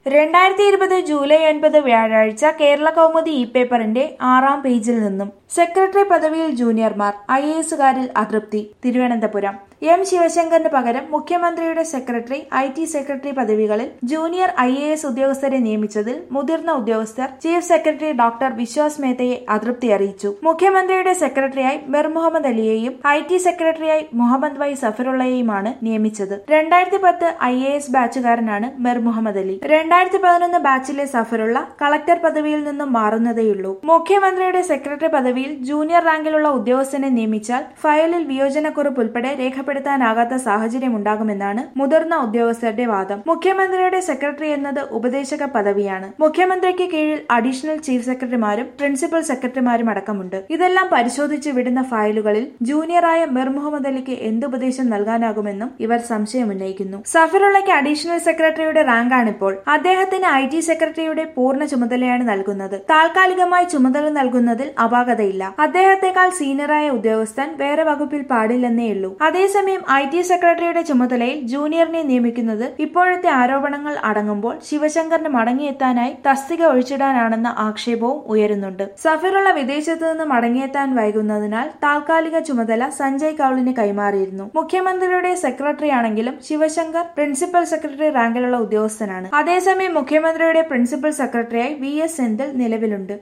രണ്ടായിരത്തി ഇരുപത് ജൂലൈ ഒൻപത് വ്യാഴാഴ്ച കേരള കൗമുദി ഇ പേപ്പറിന്റെ ആറാം പേജിൽ നിന്നും സെക്രട്ടറി പദവിയിൽ ജൂനിയർമാർ ഐ എ എസുകാരിൽ അതൃപ്തി തിരുവനന്തപുരം എം ശിവശങ്കറിന് പകരം മുഖ്യമന്ത്രിയുടെ സെക്രട്ടറി ഐ ടി സെക്രട്ടറി പദവികളിൽ ജൂനിയർ ഐ എ എസ് ഉദ്യോഗസ്ഥരെ നിയമിച്ചതിൽ മുതിർന്ന ഉദ്യോഗസ്ഥർ ചീഫ് സെക്രട്ടറി ഡോക്ടർ വിശ്വാസ് മേത്തയെ അതൃപ്തി അറിയിച്ചു മുഖ്യമന്ത്രിയുടെ സെക്രട്ടറിയായി മിർ മുഹമ്മദ് അലിയെയും ഐ ടി സെക്രട്ടറിയായി മുഹമ്മദ് വൈ സഫറുള്ളയെയുമാണ് നിയമിച്ചത് രണ്ടായിരത്തി പത്ത് ഐ എ എസ് ബാച്ചുകാരനാണ് മിർ മുഹമ്മദ് അലി രണ്ടായിരത്തി പതിനൊന്ന് ബാച്ചിലെ സഫറുള്ള കളക്ടർ പദവിയിൽ നിന്നും മാറുന്നതേയുള്ളൂ മുഖ്യമന്ത്രിയുടെ സെക്രട്ടറി പദവിയിൽ ജൂനിയർ റാങ്കിലുള്ള ഉദ്യോഗസ്ഥനെ നിയമിച്ചാൽ ഫയലിൽ വിയോജനക്കുറിപ്പ് ഉൾപ്പെടെ രേഖപ്പെടുത്താനാകാത്ത സാഹചര്യം ഉണ്ടാകുമെന്നാണ് മുതിർന്ന ഉദ്യോഗസ്ഥരുടെ വാദം മുഖ്യമന്ത്രിയുടെ സെക്രട്ടറി എന്നത് ഉപദേശക പദവിയാണ് മുഖ്യമന്ത്രിക്ക് കീഴിൽ അഡീഷണൽ ചീഫ് സെക്രട്ടറിമാരും പ്രിൻസിപ്പൽ സെക്രട്ടറിമാരും അടക്കമുണ്ട് ഇതെല്ലാം പരിശോധിച്ച് വിടുന്ന ഫയലുകളിൽ ജൂനിയറായ മിർ മുഹമ്മദ് അലിക്ക് എന്തുപദേശം നൽകാനാകുമെന്നും ഇവർ സംശയമുന്നയിക്കുന്നു സഫറുള്ളയ്ക്ക് അഡീഷണൽ സെക്രട്ടറിയുടെ റാങ്കാണിപ്പോൾ അദ്ദേഹത്തിന് ഐ ടി സെക്രട്ടറിയുടെ പൂർണ്ണ ചുമതലയാണ് നൽകുന്നത് താൽക്കാലികമായി ചുമതല നൽകുന്നതിൽ അപാകതയില്ല അദ്ദേഹത്തെക്കാൾ സീനിയറായ ഉദ്യോഗസ്ഥൻ വേറെ വകുപ്പിൽ പാടില്ലെന്നേയുള്ളൂ അതേസമയം ഐ ടി സെക്രട്ടറിയുടെ ചുമതലയിൽ ജൂനിയറിനെ നിയമിക്കുന്നത് ഇപ്പോഴത്തെ ആരോപണങ്ങൾ അടങ്ങുമ്പോൾ ശിവശങ്കറിന് മടങ്ങിയെത്താനായി തസ്തിക ഒഴിച്ചിടാനാണെന്ന ആക്ഷേപവും ഉയരുന്നുണ്ട് സഫറുള്ള വിദേശത്തു നിന്ന് മടങ്ങിയെത്താൻ വൈകുന്നതിനാൽ താൽക്കാലിക ചുമതല സഞ്ജയ് കൌളിന് കൈമാറിയിരുന്നു മുഖ്യമന്ത്രിയുടെ സെക്രട്ടറി ആണെങ്കിലും ശിവശങ്കർ പ്രിൻസിപ്പൽ സെക്രട്ടറി റാങ്കിലുള്ള ഉദ്യോഗസ്ഥനാണ് അതേസമയം മുഖ്യമന്ത്രിയുടെ പ്രിൻസിപ്പൽ സെക്രട്ടറിയായി വി എസ് സെന്തിൽ നിലവിലുണ്ട്